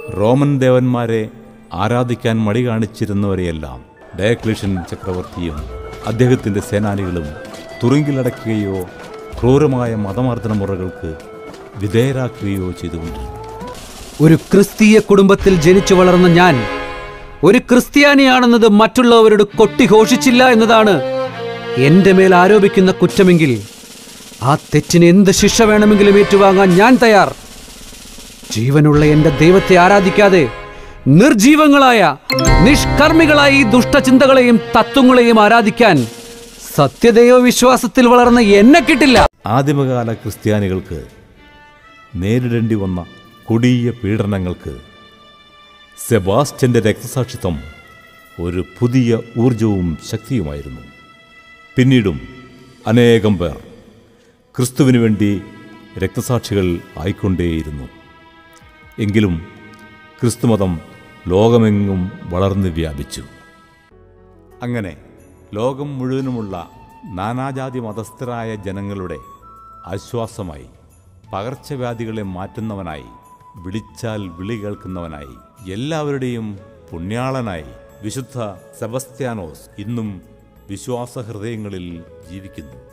Roman ദേവന്മാരെ ആരാധിക്കാൻ മടി കാണിച്ചിരുന്നവരെയെല്ലാം ഡയക്ലീഷ്യൻ ചക്രവർത്തിയും അദ്ദേഹത്തിൻ്റെ സേനാനികളും തുറുങ്കിലടയ്ക്കുകയോ ക്രൂരമായ മതമർദ്ദന മുറകൾക്ക് വിധേയരാക്കുകയോ ചെയ്തുകൊണ്ടിരുന്നു ഒരു ക്രിസ്തീയ കുടുംബത്തിൽ ജനിച്ചു വളർന്ന ഞാൻ ഒരു ക്രിസ്ത്യാനിയാണെന്നത് മറ്റുള്ളവരോട് കൊട്ടിഘോഷിച്ചില്ല എന്നതാണ് എന്റെ മേൽ ആരോപിക്കുന്ന കുറ്റമെങ്കിൽ ആ തെറ്റിന് എന്ത് ശിക്ഷ വേണമെങ്കിലും ഏറ്റുവാങ്ങാൻ ഞാൻ തയ്യാർ ജീവനുള്ള എന്റെ ദൈവത്തെ ആരാധിക്കാതെ നിർജീവങ്ങളായ നിഷ്കർമ്മികളായ ഈ ദുഷ്ടചിന്തകളെയും തത്വങ്ങളെയും ആരാധിക്കാൻ സത്യദൈവ വിശ്വാസത്തിൽ വളർന്ന എന്നെ കിട്ടില്ല ആദിമകാല ക്രിസ്ത്യാനികൾക്ക് നേരിടേണ്ടി വന്ന കൊടിയ പീഡനങ്ങൾക്ക് സെബാസ്റ്റ്യന്റെ രക്തസാക്ഷിത്വം ഒരു പുതിയ ഊർജവും ശക്തിയുമായിരുന്നു പിന്നീടും അനേകം പേർ ക്രിസ്തുവിനു വേണ്ടി രക്തസാക്ഷികൾ ആയിക്കൊണ്ടേയിരുന്നു എങ്കിലും ക്രിസ്തുമതം ലോകമെങ്ങും വളർന്നു വ്യാപിച്ചു അങ്ങനെ ലോകം മുഴുവനുമുള്ള നാനാജാതി മതസ്ഥരായ ജനങ്ങളുടെ ആശ്വാസമായി പകർച്ചവ്യാധികളെ മാറ്റുന്നവനായി വിളിച്ചാൽ വിളി കേൾക്കുന്നവനായി എല്ലാവരുടെയും പുണ്യാളനായി വിശുദ്ധ സെബസ്ത്യാനോസ് ഇന്നും വിശ്വാസഹൃദയങ്ങളിൽ ജീവിക്കുന്നു